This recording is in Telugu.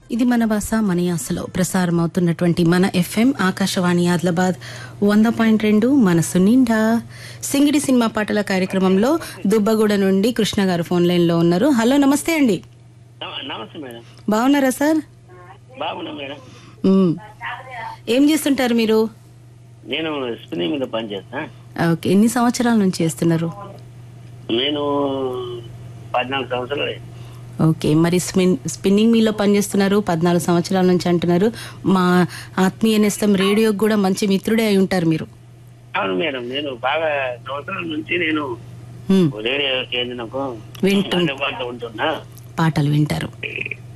ఇది మన భాష మన యాసలో ప్రసారం అవుతున్నటువంటి మన ఎఫ్ఎం ఆకాశవాణి ఆదిలాబాద్ వంద పాయింట్ రెండు మనసు నిండా సింగిడి సినిమా పాటల కార్యక్రమంలో దుబ్బగూడ నుండి కృష్ణ గారు ఫోన్ లైన్ లో ఉన్నారు హలో నమస్తే అండి నమ- నమస్తే మేడం బాగున్నారా సార్ బాగున్నా మేడం మ్మ్. ఏం చేస్తుంటారు మీరు నేను స్పిన్నింగ్ మీద పనిచేస్తా ఓకే ఎన్ని సంవత్సరాల నుంచి చేస్తున్నారు నేను పద్నాలుగు సంవత్సరాలు ఓకే మరి స్పిన్ స్పిన్నింగ్ మీలో పనిచేస్తున్నారు పద్నాలుగు సంవత్సరాల నుంచి అంటున్నారు మా ఆత్మీయ నేస్తం రేడియోకి కూడా మంచి మిత్రుడే అయి ఉంటారు మీరు అవును మేడం నేను బాగా సంవత్సరాల నుంచి నేను మ్మ్. రేడియో కేంద్రంకు వింటు అందుబాటులో ఉంటున్నా పాటలు వింటారు